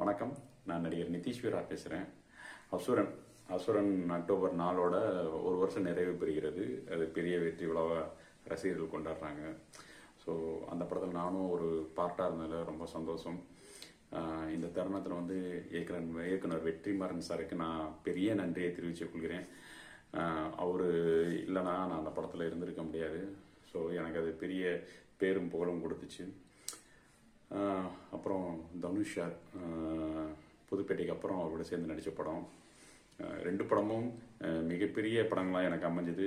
வணக்கம் நான் நடிகர் நிதிஷ்வரா பேசுகிறேன் அசுரன் அசுரன் அக்டோபர் நாளோட ஒரு வருஷம் நிறைவு பெறுகிறது அது பெரிய வெற்றி விழாவை ரசிகர்கள் கொண்டாடுறாங்க ஸோ அந்த படத்தில் நானும் ஒரு பார்ட்டாக இருந்ததில் ரொம்ப சந்தோஷம் ஆஹ் இந்த தருணத்தில் வந்து இயக்குனர் இயக்குனர் வெற்றிமாறன் சாருக்கு நான் பெரிய நன்றியை தெரிவித்துக் கொள்கிறேன் அவர் இல்லைனா நான் அந்த படத்தில் இருந்திருக்க முடியாது ஸோ எனக்கு அது பெரிய பேரும் புகழும் கொடுத்துச்சு ஆஹ் அப்புறம் தனுஷ் சார் ஆஹ் புதுப்பேட்டைக்கு அப்புறம் அவரோட சேர்ந்து நடித்த படம் ஆஹ் ரெண்டு படமும் ஆஹ் மிகப்பெரிய படங்களாக எனக்கு அமைஞ்சது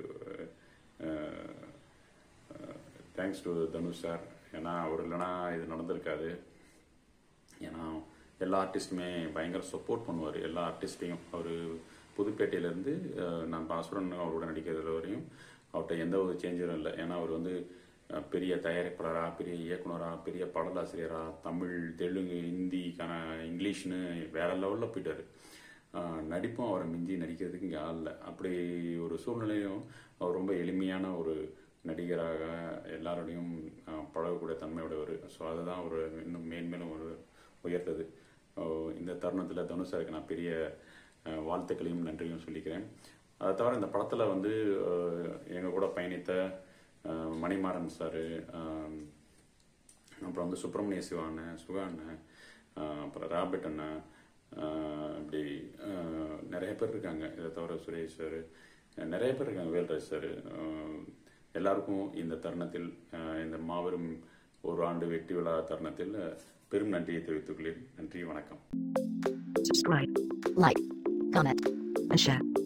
தேங்க்ஸ் டு தனுஷ் சார் ஏன்னா அவர் இல்லைன்னா இது நடந்திருக்காது ஏன்னா எல்லா ஆர்டிஸ்ட்டுமே பயங்கர சப்போர்ட் பண்ணுவார் எல்லா ஆர்டிஸ்ட்டையும் அவர் புதுப்பேட்டையிலேருந்து நான் பாசுரன் அவரோட நடிக்கிறது வரையும் அவர்கிட்ட எந்த ஒரு சேஞ்சும் இல்லை ஏன்னா அவர் வந்து அஹ், பெரிய தயாரிப்பாளரா பெரிய இயக்குனரா பெரிய பாடலாசிரியரா தமிழ் தெலுங்கு ஹிந்தி கன இங்கிலீஷ்னு வேற லெவலில் போயிட்டாரு அஹ், நடிப்பும் அவரை மிஞ்சி நடிக்கிறதுக்கு இங்கே ஆள் இல்லை அப்படி ஒரு சூழ்நிலையும் அவர் ரொம்ப எளிமையான ஒரு நடிகராக எல்லாரோடையும் அஹ், பழகக்கூடிய தன்மையுடையவர் ஸோ அதுதான் ஒரு இன்னும் மேன்மேலும் ஒரு உயர்த்தது அஹ், இந்த தருணத்தில் தனுஷாருக்கு நான் பெரிய அஹ், வாழ்த்துக்களையும் நன்றியும் சொல்லிக்கிறேன் அதை தவிர இந்த படத்தில் வந்து எங்கள் கூட பயணித்த அஹ், மணிமாறன் சார் அப்புறம் வந்து சுப்பிரமணிய சிவா அண்ணன் சுகா அண்ணன் அஹ், அப்புறம் ராபர்ட் அண்ணன் அஹ், இப்படி அஹ், நிறைய பேர் இருக்காங்க இதை தவிர சுரேஷ் சார் நிறைய பேர் இருக்காங்க வேல்ராஜ் சார் எல்லாருக்கும் இந்த தருணத்தில் அஹ், இந்த மாபெரும் ஒரு ஆண்டு வெற்றி விழா தருணத்தில் பெரும் நன்றியை தெரிவித்துக் கொள்கிறேன் நன்றி வணக்கம் subscribe, like, comment, and share.